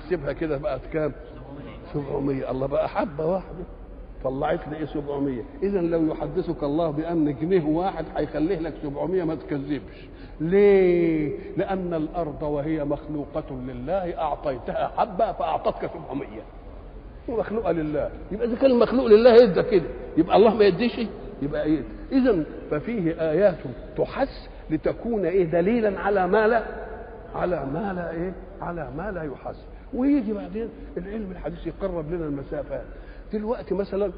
نحسبها كده بقت كام 700 الله بقى حبه واحده طلعت لي ايه 700 اذا لو يحدثك الله بان جنيه واحد هيخليه لك 700 ما تكذبش ليه لان الارض وهي مخلوقه لله اعطيتها حبه فاعطتك 700 مخلوقه لله يبقى اذا كان المخلوق لله يدى كده يبقى الله ما يديش يبقى ايه اذا ففيه ايات تحس لتكون ايه دليلا على ما لا على ما لا ايه على ما لا يحس ويجي بعدين العلم الحديث يقرب لنا المسافات دلوقتي مثلا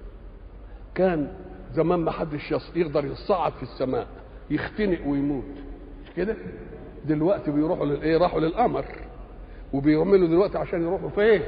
كان زمان ما حدش يص- يقدر يصعد في السماء يختنق ويموت مش كده دلوقتي بيروحوا للايه راحوا للقمر وبيعملوا دلوقتي عشان يروحوا فين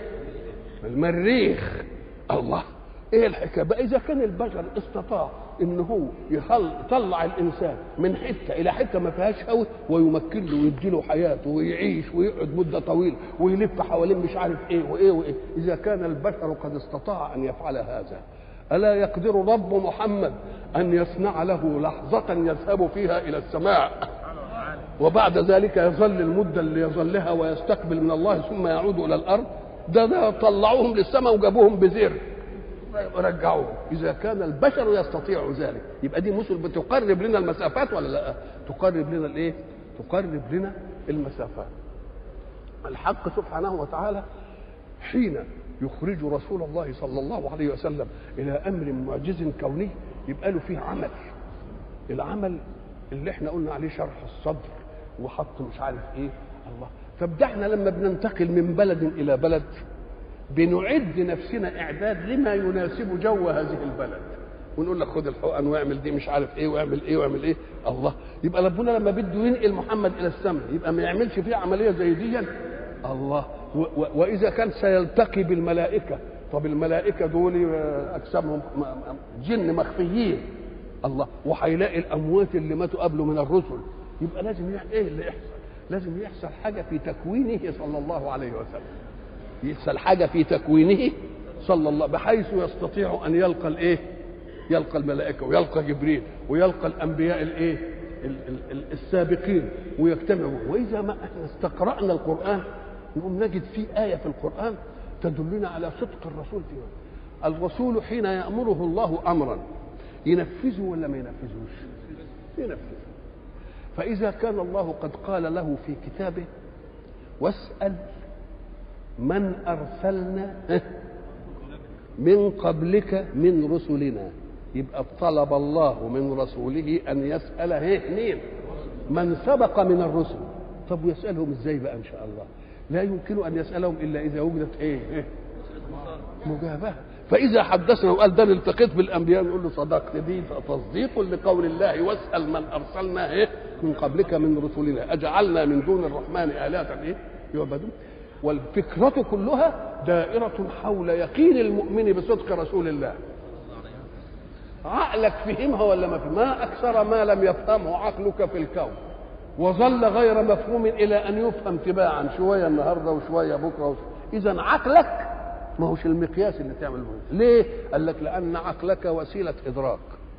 المريخ الله ايه الحكايه بقى اذا كان البشر استطاع ان هو يخل- يطلع الانسان من حته الى حته ما فيهاش هواء ويمكن له ويدي له حياته ويعيش ويقعد مده طويله ويلف حوالين مش عارف ايه وايه وايه اذا كان البشر قد استطاع ان يفعل هذا الا يقدر رب محمد ان يصنع له لحظه يذهب فيها الى السماء وبعد ذلك يظل المدة اللي يظلها ويستقبل من الله ثم يعود إلى الأرض ده ده طلعوهم للسماء وجابوهم بزر رجعوهم إذا كان البشر يستطيع ذلك يبقى دي مثل بتقرب لنا المسافات ولا لا؟ تقرب لنا الإيه؟ تقرب لنا المسافات الحق سبحانه وتعالى حين يخرج رسول الله صلى الله عليه وسلم إلى أمر معجز كوني يبقى له فيه عمل العمل اللي احنا قلنا عليه شرح الصدر وحط مش عارف ايه الله طب ده احنا لما بننتقل من بلد الى بلد بنعد نفسنا اعداد لما يناسب جو هذه البلد ونقول لك خد الحقن واعمل دي مش عارف ايه واعمل ايه واعمل ايه الله يبقى ربنا لما بده ينقل محمد الى السماء يبقى ما يعملش فيه عمليه زي دي الله و و واذا كان سيلتقي بالملائكه طب الملائكه دول آه، اجسامهم م- م- جن مخفيين الله وهيلاقي الاموات اللي ماتوا قبله من الرسل يبقى لازم يح- ايه اللي يحصل لازم يحصل حاجه في تكوينه صلى الله عليه وسلم يحصل حاجه في تكوينه صلى الله بحيث يستطيع ان يلقى الايه يلقى الملائكه ويلقى جبريل ويلقى الانبياء الايه ال- ال- ال- السابقين ويجتمعوا واذا ما احنا استقرانا القران نقوم نجد في ايه في القران تدلنا على صدق الرسول فيها الرسول حين يامره الله امرا ينفذه ولا ما ينفذوش ينفذه فاذا كان الله قد قال له في كتابه واسال من ارسلنا من قبلك من رسلنا يبقى طلب الله من رسوله ان يسال ايه مين من سبق من الرسل طب ويسالهم ازاي بقى ان شاء الله لا يمكن ان يسالهم الا اذا وجدت ايه, إيه؟ مجابهه فاذا حدثنا وقال ده أنا التقيت بالانبياء نقول له صدقت دي تصديق لقول الله واسال من ارسلنا ايه من قبلك من رسلنا اجعلنا من دون الرحمن الهه ايه يعبدون والفكره كلها دائره حول يقين المؤمن بصدق رسول الله عقلك فهمها ولا ما فهم ما اكثر ما لم يفهمه عقلك في الكون وظل غير مفهوم الى ان يفهم تباعا شويه النهارده وشويه بكره وشوية. اذا عقلك ما هوش المقياس اللي تعمل به ليه قال لك لان عقلك وسيله ادراك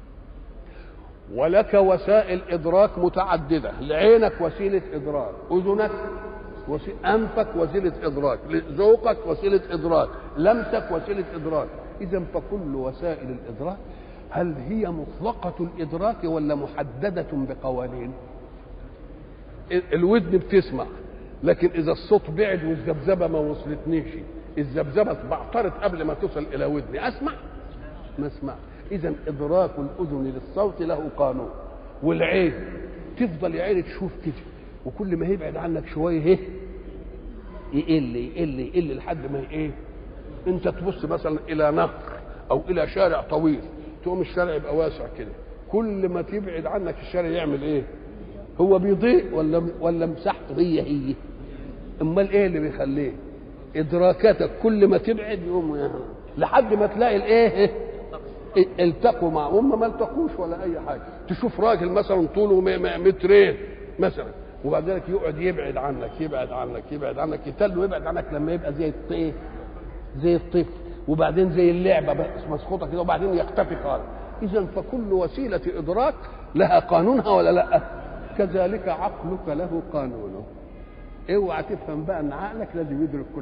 ولك وسائل ادراك متعدده لعينك وسيله ادراك اذنك وسي... انفك وسيله ادراك ذوقك وسيله ادراك لمسك وسيله ادراك اذا فكل وسائل الادراك هل هي مطلقه الادراك ولا محدده بقوانين ال- الودن بتسمع لكن اذا الصوت بعد والذبذبه ما وصلتنيش الذبذبه بعترت قبل ما توصل الى ودني اسمع ما اسمع اذا ادراك الاذن للصوت له قانون والعين تفضل يا عيني تشوف كده وكل ما يبعد عنك شويه ايه يقل يقل يقل لحد ما ايه انت تبص مثلا الى نهر او الى شارع طويل تقوم الشارع يبقى واسع كده كل ما تبعد عنك الشارع يعمل ايه هو بيضيق ولا ولا مساحته هي هي امال ايه اللي بيخليه ادراكاتك كل ما تبعد يقوم يعني لحد ما تلاقي الايه إيه؟ التقوا مع هم ما التقوش ولا اي حاجه تشوف راجل مثلا طوله م- م- مترين مثلا وبعد ذلك يقعد يبعد عنك يبعد عنك يبعد عنك يتل ويبعد عنك لما يبقى زي الطيف زي الطفل وبعدين زي اللعبه بس مسخوطه كده وبعدين يختفي خالص اذا فكل وسيله ادراك لها قانونها ولا لا كذلك عقلك له قانونه اوعى تفهم بقى ان عقلك لازم يدرك كل